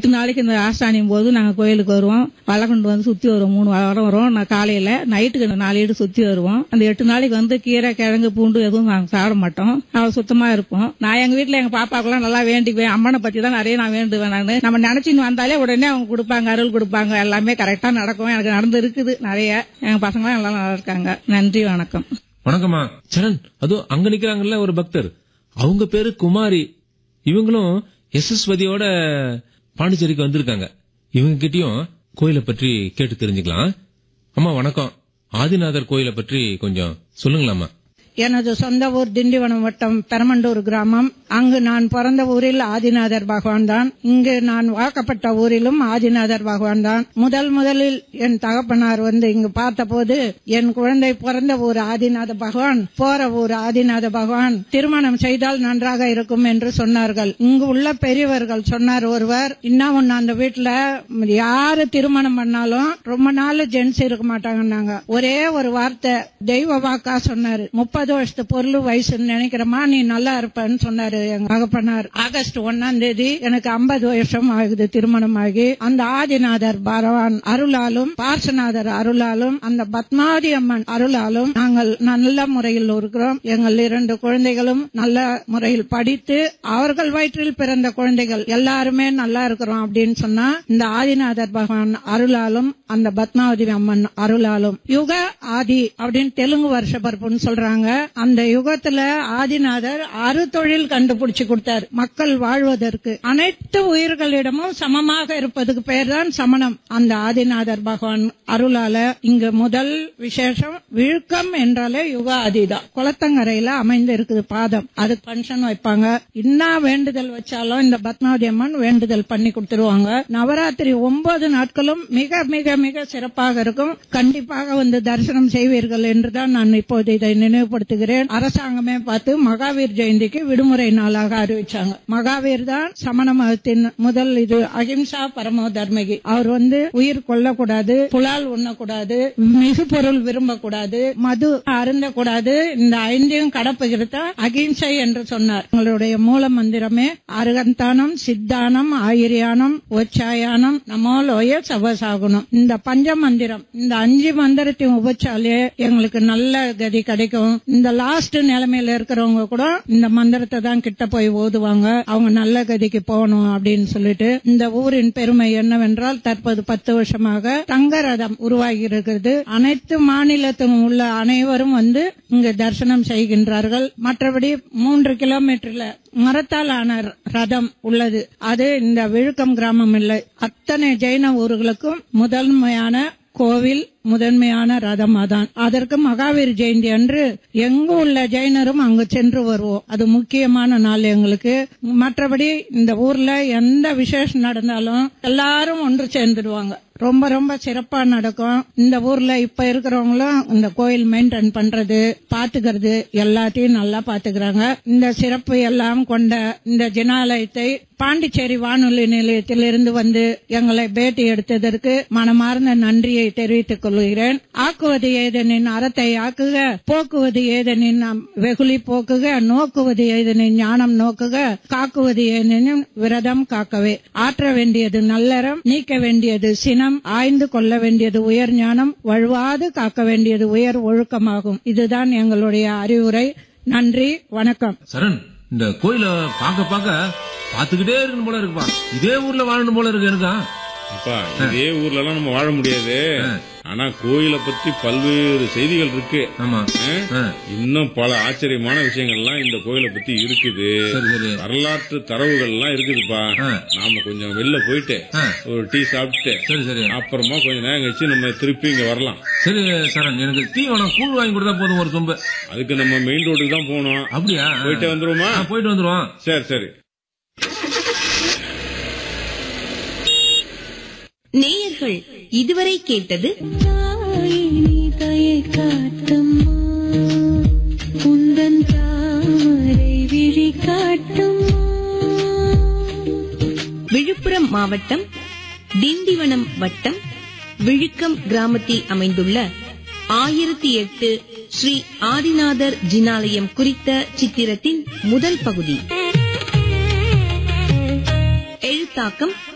எட்டு நாளைக்கு இந்த ஆஸ்தானியும் போது நாங்க கோயிலுக்கு வருவோம் வலை கொண்டு வந்து சுத்தி வருவோம் மூணு வாரம் வரும் நான் காலையில நைட்டுக்கு நாலு வீடு சுத்தி வருவோம் அந்த எட்டு நாளைக்கு வந்து கீரை கிழங்கு பூண்டு எதுவும் நாங்க சாப்பிட மாட்டோம் அவள் சுத்தமா இருப்போம் நான் எங்க வீட்டுல எங்க பாப்பாக்கெல்லாம் நல்லா வேண்டிக்குவேன் அம்மனை பத்தி தான் நிறைய நான் வேண்டுவேன் நான் நம்ம நினைச்சின்னு வந்தாலே உடனே அவங்க கொடுப்பாங்க அருள் கொடுப்பாங்க எல்லாமே கரெக்டா நடக்கும் எனக்கு நடந்து இருக்குது நிறைய எங்க பசங்க எல்லாம் நல்லா இருக்காங்க நன்றி வணக்கம் வணக்கம்மா சரண் அதோ அங்க நிக்கிறாங்கல்ல ஒரு பக்தர் அவங்க பேரு குமாரி இவங்களும் எஸ்எஸ்வதியோட பாண்டிச்சேரிக்கு வந்திருக்காங்க இவங்க கிட்டயும் கோயிலை பற்றி கேட்டு தெரிஞ்சுக்கலாம் அம்மா வணக்கம் ஆதிநாதர் கோயிலை பற்றி கொஞ்சம் சொல்லுங்களாம்மா எனது சொந்த ஊர் திண்டிவனம் வட்டம் பெரமண்டூர் கிராமம் அங்கு நான் பிறந்த ஊரில் ஆதிநாதர் பகவான் தான் இங்கு நான் வாக்கப்பட்ட ஊரிலும் ஆதிநாதர் பகவான் தான் முதல் முதலில் என் தகப்பனார் வந்து இங்கு பார்த்தபோது என் குழந்தை பிறந்த ஊர் ஆதிநாத பகவான் போற ஊர் ஆதிநாத பகவான் திருமணம் செய்தால் நன்றாக இருக்கும் என்று சொன்னார்கள் இங்கு உள்ள பெரியவர்கள் சொன்னார் ஒருவர் இன்னும் ஒண்ணு அந்த வீட்டுல யாரு திருமணம் பண்ணாலும் ரொம்ப நாள் ஜென்ஸ் இருக்க மாட்டாங்கன்னாங்க ஒரே ஒரு வார்த்தை தெய்வ வாக்கா சொன்னாரு முப்பது வருஷத்து பொருள் வயசுன்னு நினைக்கிறமா நீ நல்லா இருப்பன்னு சொன்னாரு எங்க மகப்பனார் ஆகஸ்ட் ஒன்னாம் தேதி எனக்கு ஐம்பது வருஷம் ஆகுது திருமணம் ஆகி அந்த ஆதிநாதர் பகவான் அருளாலும் பார்சநாதர் அருளாலும் அந்த பத்மாவதி அம்மன் அருளாலும் நாங்கள் நல்ல முறையில் இருக்கிறோம் எங்கள் இரண்டு குழந்தைகளும் நல்ல முறையில் படித்து அவர்கள் வயிற்றில் பிறந்த குழந்தைகள் எல்லாருமே நல்லா இருக்கிறோம் அப்படின்னு சொன்னா இந்த ஆதிநாதர் பகவான் அருளாலும் அந்த பத்மாவதி அம்மன் அருளாலும் யுக ஆதி அப்படின்னு தெலுங்கு வருஷ பருப்புன்னு சொல்றாங்க அந்த யுகத்துல ஆதிநாதர் அறுதொழில் கண்டுபிடிச்சு கொடுத்தார் மக்கள் வாழ்வதற்கு அனைத்து உயிர்களிடமும் சமமாக இருப்பதுக்கு பேர் தான் சமணம் அந்த ஆதிநாதர் பகவான் அருளால இங்க முதல் விசேஷம் விழுக்கம் என்றாலே யுக ஆதிதான் குளத்தங்கரையில அமைந்து இருக்குது பாதம் அதுக்கு பங்கன் வைப்பாங்க என்ன வேண்டுதல் வச்சாலும் இந்த பத்மாவதி அம்மன் வேண்டுதல் பண்ணி கொடுத்துருவாங்க நவராத்திரி ஒன்பது நாட்களும் மிக மிக மிக சிறப்பாக இருக்கும் கண்டிப்பாக வந்து தரிசனம் செய்வீர்கள் என்றுதான் நான் இப்போது இதை நினைவுபடுத்துகிறேன் அரசாங்கமே பார்த்து மகாவீர் ஜெயந்திக்கு விடுமுறை நாளாக அறிவிச்சாங்க மகாவீர் தான் சமண மதத்தின் முதல் இது அகிம்சா பரமோ தர்மகி அவர் வந்து உயிர் கொல்லக்கூடாது புலால் உண்ணக்கூடாது மிகு பொருள் விரும்பக்கூடாது மது அருந்தக்கூடாது இந்த ஐந்தையும் கடப்புகிறது அகிம்சை என்று சொன்னார் உங்களுடைய மூல மந்திரமே அருகந்தானம் சித்தானம் ஆயிரியானம் ஒச்சாயானம் நமோலோய சவசாகுணம் இந்த பஞ்ச மந்திரம் இந்த அஞ்சு மந்திரத்தையும் உபச்சாலே எங்களுக்கு நல்ல கதி கிடைக்கும் இந்த லாஸ்ட் நிலைமையில இருக்கிறவங்க கூட இந்த மந்திரத்தை தான் கிட்ட போய் ஓதுவாங்க அவங்க நல்ல கதிக்கு போகணும் அப்படின்னு சொல்லிட்டு இந்த ஊரின் பெருமை என்னவென்றால் தற்போது பத்து வருஷமாக தங்க ரதம் உருவாகி இருக்கிறது அனைத்து மாநிலத்திலும் உள்ள அனைவரும் வந்து இங்கு தரிசனம் செய்கின்றார்கள் மற்றபடி மூன்று கிலோமீட்டர்ல மரத்தால் ஆன ரதம் உள்ளது அது இந்த விழுக்கம் கிராமம் இல்லை அத்தனை ஜெயின ஊர்களுக்கும் முதன்மையான கோவில் முதன்மையான ரதம் அதான் அதற்கு மகாவீர் ஜெயந்தி அன்று எங்க உள்ள ஜெயினரும் அங்கு சென்று வருவோம் அது முக்கியமான நாள் எங்களுக்கு மற்றபடி இந்த ஊர்ல எந்த விசேஷம் நடந்தாலும் எல்லாரும் ஒன்று சேர்ந்துடுவாங்க ரொம்ப ரொம்ப சிறப்பா நடக்கும் இந்த ஊர்ல இப்ப இருக்கிறவங்களும் இந்த கோயில் மெயின்டைன் பண்றது பாத்துக்கிறது எல்லாத்தையும் நல்லா பாத்துக்கிறாங்க இந்த சிறப்பு எல்லாம் கொண்ட இந்த ஜனாலயத்தை பாண்டிச்சேரி வானொலி நிலையத்திலிருந்து வந்து எங்களை பேட்டி எடுத்ததற்கு மனமார்ந்த நன்றியை தெரிவித்துக் கொள்கிறேன் ஆக்குவது ஏதெனின் அறத்தை ஆக்குக போக்குவது ஏதெனின் வெகுளி போக்குக நோக்குவது ஏதெனின் ஞானம் நோக்குக காக்குவது ஏதெனின் விரதம் காக்கவே ஆற்ற வேண்டியது நல்லறம் நீக்க வேண்டியது சினம் ஆய்ந்து கொள்ள வேண்டியது உயர் ஞானம் வழுவாது காக்க வேண்டியது உயர் ஒழுக்கமாகும் இதுதான் எங்களுடைய அறிவுரை நன்றி வணக்கம் சரண் இந்த கோயில பாக்க பாக்க பாத்துக்கிட்டே இருக்கணும் போல இருக்குப்பா இதே ஊர்ல வாழணும் போல இருக்கு எனக்கா அப்பா இதே ஊர்ல எல்லாம் நம்ம வாழ முடியாது ஆனா கோயிலை பத்தி பல்வேறு செய்திகள் இருக்கு ஆமா ஆ? இன்னும் பல ஆச்சரியமான விஷயங்கள்லாம் இந்த கோயிலை பத்தி இருக்குது சரி சரி வரலாற்று தரவுகள் எல்லாம் இருக்குதுப்பா ஆ. நாம கொஞ்சம் வெளில போயிட்டு ஆ. ஒரு டீ சாப்பிட்டு சரி சரி அப்புறமா கொஞ்ச நேரம் கழிச்சு நம்ம திருப்பி இங்க வரலாம் சரி சரண் எனக்கு டீ வேணும் கூழ் வாங்கி கொடுத்தா போதும் ஒரு சொம்பு அதுக்கு நம்ம மெயின் ரோடுக்கு தான் போகணும் அப்படியா போயிட்டு வந்துருவோமா ஆ, போயிட்டு வந்துருவோம் சரி சரி நேயர்கள் இதுவரை கேட்டது விழுப்புரம் மாவட்டம் திண்டிவனம் வட்டம் விழுக்கம் கிராமத்தில் அமைந்துள்ள ஆயிரத்தி எட்டு ஸ்ரீ ஆதிநாதர் ஜினாலயம் குறித்த சித்திரத்தின் முதல் பகுதி எழுத்தாக்கம்